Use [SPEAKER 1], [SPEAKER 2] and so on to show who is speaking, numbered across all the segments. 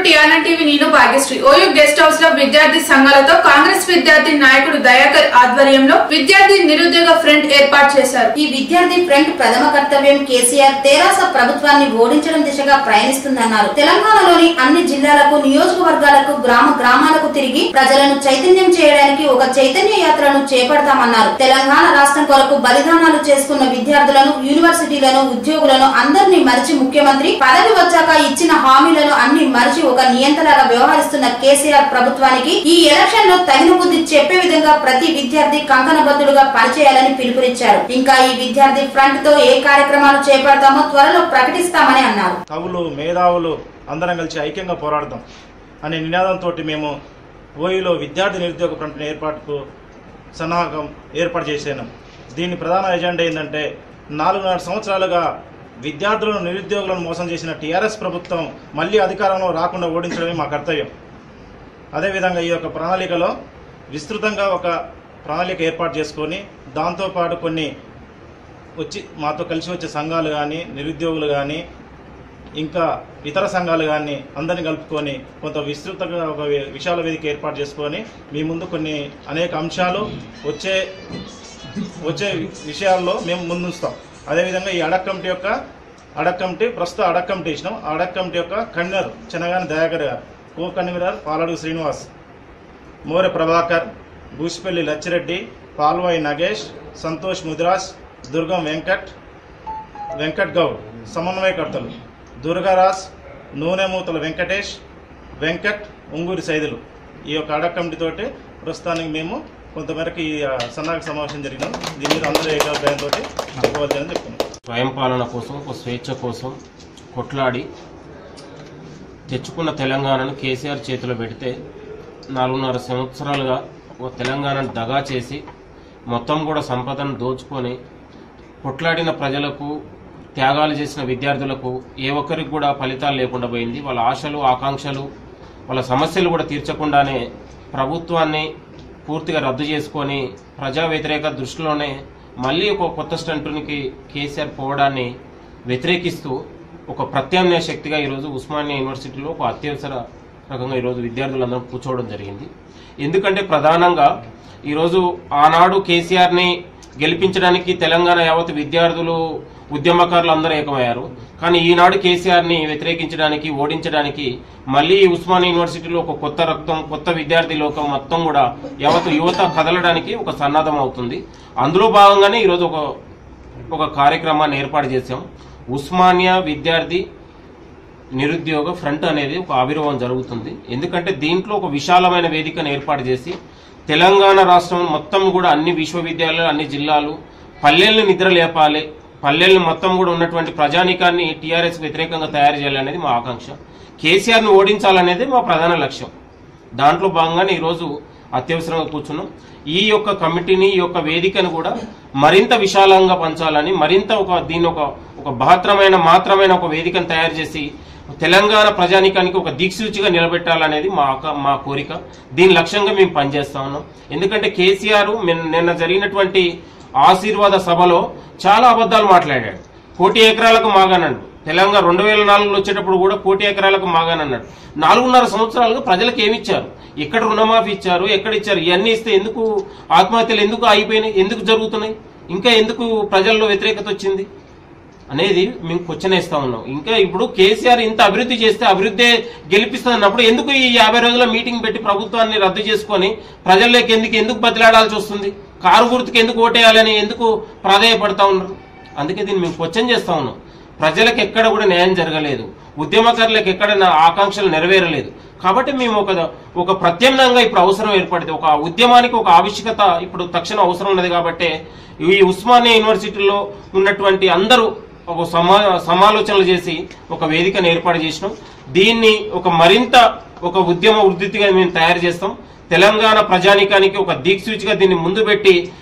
[SPEAKER 1] TRN TV నేను Bhagyashree OU guest house లో విద్యార్థి సంఘాలతో కాంగ్రెస్ విద్యార్థి నాయకుడు దయాకర్ ఆధ్వర్యంలో విద్యార్థి నిరుద్యోగ ఫ్రంట్ ఏర్పాటు చేశారు
[SPEAKER 2] ఈ విద్యార్థి ఫ్రంట్ ప్రథమ కర్తవ్యం కేసీఆర్ తెరాస ప్రభుత్వాన్ని ఓడించడం దిశగా ప్రయాణిస్తుందన్నారు తెలంగాణలోని అన్ని జిల్లాలకు నియోజకవర్గాలకు గ్రామ గ్రామాలకు తిరిగి ప్రజలను చైతన్యం చేయడానికి ఒక చైతన్య యాత్రను చేపడతామన్నారు తెలంగాణ రాష్ట్రం కొరకు బలిదానాలు చేసుకున్న విద్యార్థులను యూనివర్సిటీలను ఉద్యోగులను అందరినీ మరిచి ముఖ్యమంత్రి పదవి వచ్చాక ఇచ్చిన హామీలను అన్ని మరిచి ఒక నియంత్రణగా వ్యవహరిస్తున్న కేసీఆర్ ప్రభుత్వానికి ఈ ఎలక్షన్ లో తగిన బుద్ధి చెప్పే విధంగా ప్రతి విద్యార్థి కంకణబద్దులుగా పనిచేయాలని పిలుపునిచ్చారు ఇంకా ఈ విద్యార్థి ఫ్రంట్ తో ఏ కార్యక్రమాలు చేపడతామో త్వరలో ప్రకటిస్తామని అన్నారు
[SPEAKER 3] కవులు మేధావులు అందరం కలిసి ఐక్యంగా పోరాడదాం అనే నినాదంతో మేము ఓయిలో విద్యార్థి నిరుద్యోగ ఫ్రంట్ ఏర్పాటుకు సన్నాహకం ఏర్పాటు చేశాను దీని ప్రధాన ఎజెండా ఏంటంటే నాలుగున్నర సంవత్సరాలుగా విద్యార్థులను నిరుద్యోగులను మోసం చేసిన టీఆర్ఎస్ ప్రభుత్వం మళ్ళీ అధికారంలో రాకుండా ఓడించడమే మా కర్తవ్యం అదేవిధంగా ఈ యొక్క ప్రణాళికలో విస్తృతంగా ఒక ప్రణాళిక ఏర్పాటు చేసుకొని దాంతోపాటు కొన్ని వచ్చి మాతో కలిసి వచ్చే సంఘాలు కానీ నిరుద్యోగులు కానీ ఇంకా ఇతర సంఘాలు కానీ అందరిని కలుపుకొని కొంత విస్తృతంగా ఒక వి- విశాల వేదిక ఏర్పాటు చేసుకొని మీ ముందు కొన్ని అనేక అంశాలు వచ్చే వచ్చే విషయాల్లో మేము ముందుంచుతాం అదేవిధంగా ఈ అడక్ కమిటీ యొక్క అడక్ కమిటీ ప్రస్తుతం అడక్ కమిటీ ఇచ్చినాం ఆ అడక్ కమిటీ యొక్క కన్వీనర్ చెనగాని దయాకర్ గారు కో కన్వీనర్ పాలడు శ్రీనివాస్ మోరె ప్రభాకర్ బూసిపల్లి లచ్చిరెడ్డి పాల్వాయి నగేష్ సంతోష్ ముదిరాజ్ దుర్గం వెంకట్ వెంకట్ గౌడ్ సమన్వయకర్తలు దుర్గారాజ్ నూనెమూతల వెంకటేష్ వెంకట్ ఉంగూరి సైదులు ఈ యొక్క అడక్ కమిటీ తోటి ప్రస్తుతానికి మేము కొంతమేరకు ఈ ఆ, సన్నాహక సమావేశం జరిగినాం దీని మీద అందరూ ఏకాభిప్రాయంతో చెప్పవలసిందని చెప్తున్నాం
[SPEAKER 4] స్వయం పాలన కోసం ఒక స్వేచ్ఛ కోసం కొట్లాడి తెచ్చుకున్న తెలంగాణను కేసీఆర్ చేతిలో పెడితే నాలుగున్నర సంవత్సరాలుగా ఒక తెలంగాణను దగా చేసి మొత్తం కూడా సంపదను దోచుకొని కొట్లాడిన ప్రజలకు త్యాగాలు చేసిన విద్యార్థులకు ఏ ఒక్కరికి కూడా ఫలితాలు లేకుండా పోయింది వాళ్ళ ఆశలు ఆకాంక్షలు వాళ్ళ సమస్యలు కూడా తీర్చకుండానే ప్రభుత్వాన్ని పూర్తిగా రద్దు చేసుకొని ప్రజా వ్యతిరేక దృష్టిలోనే మళ్ళీ ఒక కొత్త స్టంటునికి కేసీఆర్ పోవడాన్ని వ్యతిరేకిస్తూ ఒక ప్రత్యామ్నాయ శక్తిగా ఈరోజు ఉస్మానియా యూనివర్సిటీలో ఒక అత్యవసర రకంగా ఈరోజు విద్యార్థులందరూ కూర్చోవడం జరిగింది ఎందుకంటే ప్రధానంగా ఈరోజు ఆనాడు కేసీఆర్ని గెలిపించడానికి తెలంగాణ యావత్ విద్యార్థులు ఉద్యమకారులు అందరూ ఏకమయ్యారు కానీ ఈనాడు కేసీఆర్ని వ్యతిరేకించడానికి ఓడించడానికి మళ్ళీ ఈ ఉస్మానియా యూనివర్సిటీలో ఒక కొత్త రక్తం కొత్త విద్యార్థి లోకం మొత్తం కూడా యావత్ యువత కదలడానికి ఒక సన్నద్ధం అవుతుంది అందులో భాగంగానే ఈరోజు ఒక ఒక కార్యక్రమాన్ని ఏర్పాటు చేశాం ఉస్మానియా విద్యార్థి నిరుద్యోగ ఫ్రంట్ అనేది ఒక ఆవిర్భావం జరుగుతుంది ఎందుకంటే దీంట్లో ఒక విశాలమైన వేదికను ఏర్పాటు చేసి తెలంగాణ రాష్ట్రం మొత్తం కూడా అన్ని విశ్వవిద్యాలయాలు అన్ని జిల్లాలు పల్లెలను నిద్ర లేపాలి పల్లెలను మొత్తం కూడా ఉన్నటువంటి ప్రజానీకాన్ని టీఆర్ఎస్ వ్యతిరేకంగా తయారు చేయాలనేది మా ఆకాంక్ష కేసీఆర్ను ఓడించాలనేది మా ప్రధాన లక్ష్యం దాంట్లో భాగంగానే ఈరోజు అత్యవసరంగా కూర్చున్నాం ఈ యొక్క కమిటీని ఈ యొక్క వేదికను కూడా మరింత విశాలంగా పంచాలని మరింత ఒక దీని ఒక ఒక బహత్రమైన మాత్రమైన ఒక వేదికను తయారు చేసి తెలంగాణ ప్రజానికానికి ఒక దిక్సూచిగా నిలబెట్టాలనేది మా ఆక- మా కోరిక దీని లక్ష్యంగా మేము పనిచేస్తా ఉన్నాం ఎందుకంటే కేసీఆర్ నిన్న నిన్న జరిగినటువంటి ఆశీర్వాద సభలో చాలా అబద్ధాలు మాట్లాడాడు కోటి ఎకరాలకు మాగానన్నాడు తెలంగాణ రెండు వేల నాలుగులో వచ్చేటప్పుడు కూడా కోటి ఎకరాలకు మాగానన్నాడు నాలుగున్నర సంవత్సరాలుగా ప్రజలకు ఏమి ఇచ్చారు ఎక్కడ రుణమాఫీ ఇచ్చారు ఎక్కడ ఇచ్చారు ఇవన్నీ ఇస్తే ఎందుకు ఆత్మహత్యలు ఎందుకు ఆగిపోయినాయి ఎందుకు జరుగుతున్నాయి ఇంకా ఎందుకు ప్రజల్లో వ్యతిరేకత వచ్చింది అనేది మేము క్వశ్చన్ వేస్తా ఉన్నాం ఇంకా ఇప్పుడు కేసీఆర్ ఇంత అభివృద్ధి చేస్తే అభివృద్ధి గెలిపిస్తున్నప్పుడు ఎందుకు ఈ యాభై రోజుల మీటింగ్ పెట్టి ప్రభుత్వాన్ని రద్దు చేసుకొని ప్రజల్లోకి ఎందుకు ఎందుకు బదిలాడాల్సి వస్తుంది కారు గుర్తుకు ఎందుకు ఓటేయాలని ఎందుకు ప్రాధాయపడతా ఉన్నారు అందుకే దీన్ని మేము క్వశ్చన్ చేస్తా ఉన్నాం ప్రజలకు ఎక్కడ కూడా న్యాయం జరగలేదు ఉద్యమకారులకు ఎక్కడ నా ఆకాంక్షలు నెరవేరలేదు కాబట్టి మేము ఒక ఒక ప్రత్యామ్నాయంగా ఇప్పుడు అవసరం ఏర్పడింది ఒక ఉద్యమానికి ఒక ఆవశ్యకత ఇప్పుడు తక్షణ అవసరం ఉన్నది కాబట్టి ఈ ఉస్మానియా యూనివర్సిటీలో ఉన్నటువంటి అందరూ ఒక సమా సమాలోచనలు చేసి ఒక వేదికను ఏర్పాటు చేసినాం దీన్ని ఒక మరింత ఒక ఉద్యమ ఉద్ధృతిగా మేము తయారు చేస్తాం తెలంగాణ ప్రజానికానికి ఒక దిక్సూచిగా దీన్ని ముందు పెట్టి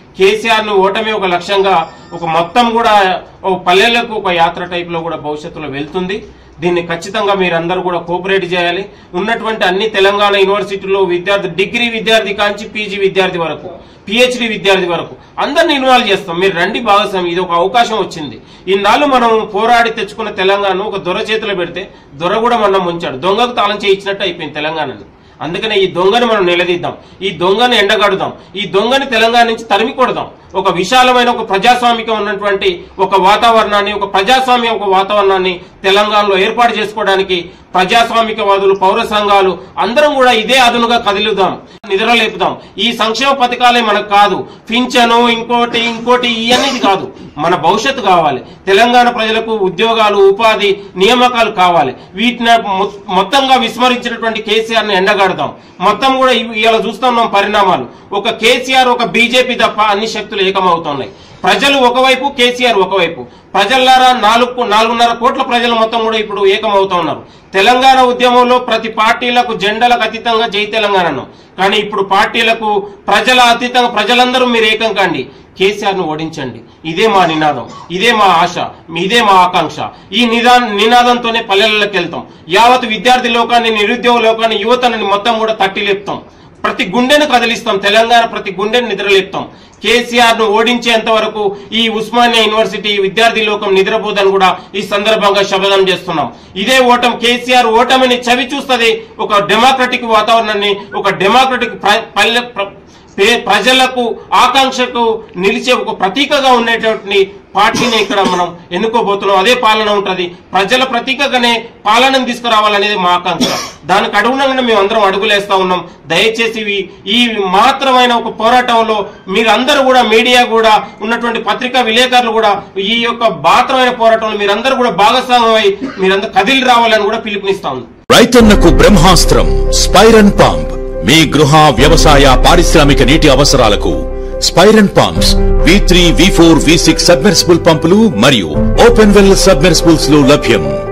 [SPEAKER 4] కేసీఆర్ ను ఓటమి ఒక లక్ష్యంగా ఒక మొత్తం కూడా ఒక పల్లెలకు ఒక యాత్ర టైప్ లో కూడా భవిష్యత్తులో వెళ్తుంది దీన్ని ఖచ్చితంగా మీరందరూ కూడా కోఆపరేట్ చేయాలి ఉన్నటువంటి అన్ని తెలంగాణ యూనివర్సిటీలో విద్యార్థి డిగ్రీ విద్యార్థి కాంచి పీజీ విద్యార్థి వరకు పిహెచ్డి విద్యార్థి వరకు అందరిని ఇన్వాల్వ్ చేస్తాం మీరు రండి భాగస్వామి ఇది ఒక అవకాశం వచ్చింది ఇన్నాళ్ళు మనం పోరాడి తెచ్చుకున్న తెలంగాణ ఒక దొర చేతిలో పెడితే దొర కూడా మనం ఉంచాడు దొంగకు తాళం చేయించినట్టు అయిపోయింది తెలంగాణని అందుకనే ఈ దొంగని మనం నిలదీద్దాం ఈ దొంగని ఎండగడుదాం ఈ దొంగని తెలంగాణ నుంచి తరిమి కొడదాం ఒక విశాలమైన ఒక ప్రజాస్వామికం ఉన్నటువంటి ఒక వాతావరణాన్ని ఒక ప్రజాస్వామ్య ఒక వాతావరణాన్ని తెలంగాణలో ఏర్పాటు చేసుకోవడానికి ప్రజాస్వామికవాదులు పౌర సంఘాలు అందరం కూడా ఇదే అదునుగా కదిలుదాం నిద్రలేపుదాం ఈ సంక్షేమ పథకాలే మనకు కాదు పింఛను ఇంకోటి ఇంకోటి ఇవన్నీ కాదు మన భవిష్యత్తు కావాలి తెలంగాణ ప్రజలకు ఉద్యోగాలు ఉపాధి నియామకాలు కావాలి వీటిని మొ- మొత్తంగా విస్మరించినటువంటి కేసీఆర్ ని ఎండగడదాం మొత్తం కూడా ఇలా చూస్తున్నాం పరిణామాలు ఒక కేసీఆర్ ఒక బీజేపీ తప్ప అన్ని శక్తులు ఏకమవుతున్నాయి ప్రజలు ఒకవైపు కేసీఆర్ ఒకవైపు ప్రజలారా నాలుగు నాలుగున్నర కోట్ల ప్రజలు మొత్తం కూడా ఇప్పుడు ఏకమవుతా ఉన్నారు తెలంగాణ ఉద్యమంలో ప్రతి పార్టీలకు జెండాలకు అతీతంగా జై తెలంగాణను కానీ ఇప్పుడు పార్టీలకు ప్రజల అతీతంగా ప్రజలందరూ మీరు ఏకం కాండి కేసీఆర్ ను ఓడించండి ఇదే మా నినాదం ఇదే మా ఆశ ఇదే మా ఆకాంక్ష ఈ నిదా నినాదంతోనే పల్లెలకు వెళ్తాం యావత్ విద్యార్థి లోకాన్ని నిరుద్యోగ లోకాన్ని యువతని మొత్తం కూడా తట్టి లేపుతాం ప్రతి గుండెను కదిలిస్తాం తెలంగాణ ప్రతి గుండెను నిద్రలేపుతాం కేసీఆర్ ను ఓడించేంత వరకు ఈ ఉస్మానియా యూనివర్సిటీ విద్యార్థి లోకం నిద్రపోదని కూడా ఈ సందర్భంగా శపథం చేస్తున్నాం ఇదే ఓటం కేసీఆర్ ఓటమిని చవి చూస్తుంది ఒక డెమోక్రటిక్ వాతావరణాన్ని ఒక డెమోక్రటిక్ ప్ర- పల్లె ప్ర- పే- ప్రజలకు ఆకాంక్షకు నిలిచే ఒక ప్రతీకగా ఉండేటువంటి పార్టీని ఇక్కడ మనం ఎన్నుకోబోతున్నాం అదే పాలన ఉంటది ప్రజల ప్రతీకగానే పాలనను తీసుకురావాలనేది మా ఆకాంక్ష దానికి అనుగుణంగా మేము అందరం అడుగులేస్తా ఉన్నాం దయచేసి ఈ- ఈ మాత్రమైన ఒక పోరాటంలో మీరందరూ కూడా మీడియా కూడా ఉన్నటువంటి పత్రికా విలేకరులు కూడా ఈ యొక్క మాత్రమైన పోరాటంలో మీరందరూ కూడా భాగస్వామ్యమై మీరందరూ కదిలి రావాలని కూడా పిలుపునిస్తా ఉన్నాం
[SPEAKER 5] రైతన్నకు బ్రహ్మాస్త్రం స్పైరన్ పంప్ మీ గృహ వ్యవసాయ పారిశ్రామిక నీటి అవసరాలకు Spiron pumps V three V four V six submersible పంపులు మరియు ఓపెన్ వెల్ సబ్మెర్సిబుల్స్ లో లభ్యం